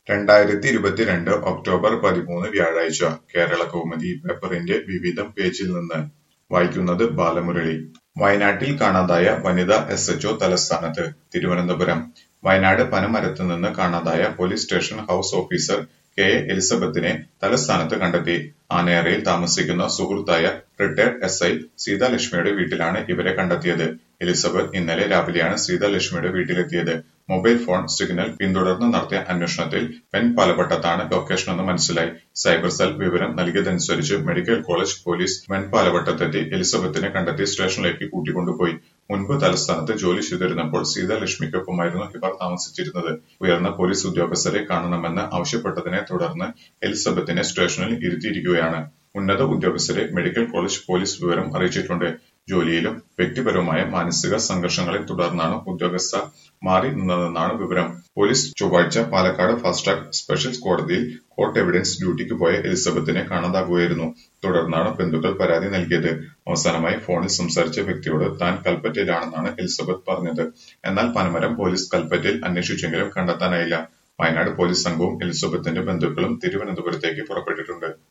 രണ്ടായിരത്തി ഇരുപത്തിരണ്ട് ഒക്ടോബർ പതിമൂന്ന് വ്യാഴാഴ്ച കേരളകൗമുദി പേപ്പറിന്റെ വിവിധം പേജിൽ നിന്ന് വായിക്കുന്നത് ബാലമുരളി വയനാട്ടിൽ കാണാതായ വനിതാ എസ്എച്ച്ഒ തലസ്ഥാനത്ത് തിരുവനന്തപുരം വയനാട് പനമരത്ത് നിന്ന് കാണാതായ police station house officer K A എലിസബത്തിനെ തലസ്ഥാനത്ത് കണ്ടെത്തി ആനയറയിൽ താമസിക്കുന്ന സുഹൃത്തായ റിട്ടയർഡ് എസ് ഐ സീതാലക്ഷ്മിയുടെ വീട്ടിലാണ് ഇവരെ കണ്ടെത്തിയത് എലിസബത്ത് ഇന്നലെ രാവിലെയാണ് സീതാലക്ഷ്മിയുടെ വീട്ടിലെത്തിയത് മൊബൈൽ ഫോൺ സിഗ്നൽ പിന്തുടർന്ന് നടത്തിയ അന്വേഷണത്തിൽ പെൻ പാലവട്ടത്താണ് ലൊക്കേഷനെന്ന് മനസ്സിലായി സൈബർ സെൽ വിവരം നൽകിയതനുസരിച്ച് മെഡിക്കൽ കോളേജ് പോലീസ് വെൺപാലവട്ടത്തെത്തി എലിസബത്തിനെ കണ്ടെത്തി സ്റ്റേഷനിലേക്ക് കൂട്ടിക്കൊണ്ടുപോയി മുൻപ് തലസ്ഥാനത്ത് ജോലി ചെയ്തിരുന്നപ്പോൾ സീതാലക്ഷ്മിക്കൊപ്പമായിരുന്നു ഇവർ താമസിച്ചിരുന്നത് ഉയർന്ന പോലീസ് ഉദ്യോഗസ്ഥരെ കാണണമെന്ന് ആവശ്യപ്പെട്ടതിനെ തുടർന്ന് എലിസബത്തിനെ സ്റ്റേഷനിൽ ഇരുത്തിയിരിക്കുകയാണ് ഉന്നത ഉദ്യോഗസ്ഥരെ മെഡിക്കൽ കോളേജ് പോലീസ് വിവരം അറിയിച്ചിട്ടുണ്ട് ജോലിയിലും വ്യക്തിപരവുമായ മാനസിക സംഘർഷങ്ങളെ തുടർന്നാണ് ഉദ്യോഗസ്ഥ മാറി നിന്നതെന്നാണ് വിവരം പോലീസ് ചൊവ്വാഴ്ച പാലക്കാട് ഫാസ്റ്റ് ട്രാക്ക് സ്പെഷ്യൽ കോടതിയിൽ കോർട്ട് എവിഡൻസ് ഡ്യൂട്ടിക്ക് പോയ എലിസബത്തിനെ കാണാതാകുകയായിരുന്നു തുടർന്നാണ് ബന്ധുക്കൾ പരാതി നൽകിയത് അവസാനമായി ഫോണിൽ സംസാരിച്ച വ്യക്തിയോട് താൻ കൽപ്പറ്റയിലാണെന്നാണ് എലിസബത്ത് പറഞ്ഞത് എന്നാൽ പനമരം പോലീസ് കൽപ്പറ്റയിൽ അന്വേഷിച്ചെങ്കിലും കണ്ടെത്താനായില്ല വയനാട് പോലീസ് സംഘവും എലിസബത്തിന്റെ ബന്ധുക്കളും തിരുവനന്തപുരത്തേക്ക് പുറപ്പെട്ടിട്ടുണ്ട്